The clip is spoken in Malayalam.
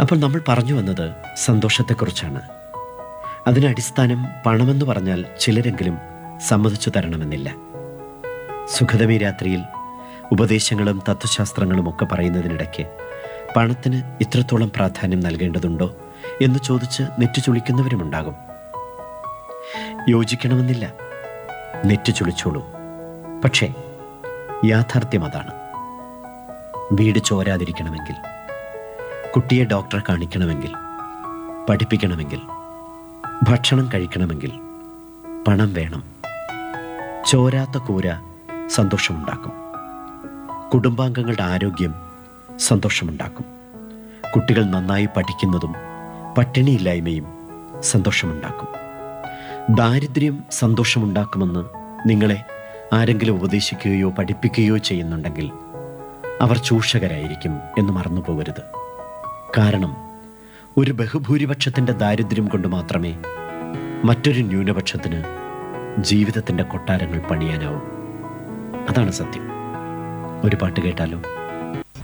അപ്പോൾ നമ്മൾ പറഞ്ഞു വന്നത് സന്തോഷത്തെക്കുറിച്ചാണ് അതിന് അടിസ്ഥാനം പണമെന്ന് പറഞ്ഞാൽ ചിലരെങ്കിലും സമ്മതിച്ചു തരണമെന്നില്ല സുഖതമി രാത്രിയിൽ ഉപദേശങ്ങളും തത്വശാസ്ത്രങ്ങളും ഒക്കെ പറയുന്നതിനിടയ്ക്ക് പണത്തിന് ഇത്രത്തോളം പ്രാധാന്യം നൽകേണ്ടതുണ്ടോ എന്ന് ചോദിച്ച് നെറ്റു ചുളിക്കുന്നവരുമുണ്ടാകും യോജിക്കണമെന്നില്ല നെറ്റു ചുളിച്ചോളൂ പക്ഷേ യാഥാർത്ഥ്യം അതാണ് വീട് ചോരാതിരിക്കണമെങ്കിൽ കുട്ടിയെ ഡോക്ടറെ കാണിക്കണമെങ്കിൽ പഠിപ്പിക്കണമെങ്കിൽ ഭക്ഷണം കഴിക്കണമെങ്കിൽ പണം വേണം ചോരാത്ത കൂര സന്തോഷമുണ്ടാക്കും കുടുംബാംഗങ്ങളുടെ ആരോഗ്യം സന്തോഷമുണ്ടാക്കും കുട്ടികൾ നന്നായി പഠിക്കുന്നതും പട്ടിണിയില്ലായ്മയും സന്തോഷമുണ്ടാക്കും ദാരിദ്ര്യം സന്തോഷമുണ്ടാക്കുമെന്ന് നിങ്ങളെ ആരെങ്കിലും ഉപദേശിക്കുകയോ പഠിപ്പിക്കുകയോ ചെയ്യുന്നുണ്ടെങ്കിൽ അവർ ചൂഷകരായിരിക്കും എന്ന് മറന്നു പോകരുത് കാരണം ഒരു ബഹുഭൂരിപക്ഷത്തിൻ്റെ ദാരിദ്ര്യം കൊണ്ട് മാത്രമേ മറ്റൊരു ന്യൂനപക്ഷത്തിന് ജീവിതത്തിൻ്റെ കൊട്ടാരങ്ങൾ പണിയാനാവും അതാണ് സത്യം ഒരു പാട്ട് കേട്ടാലോ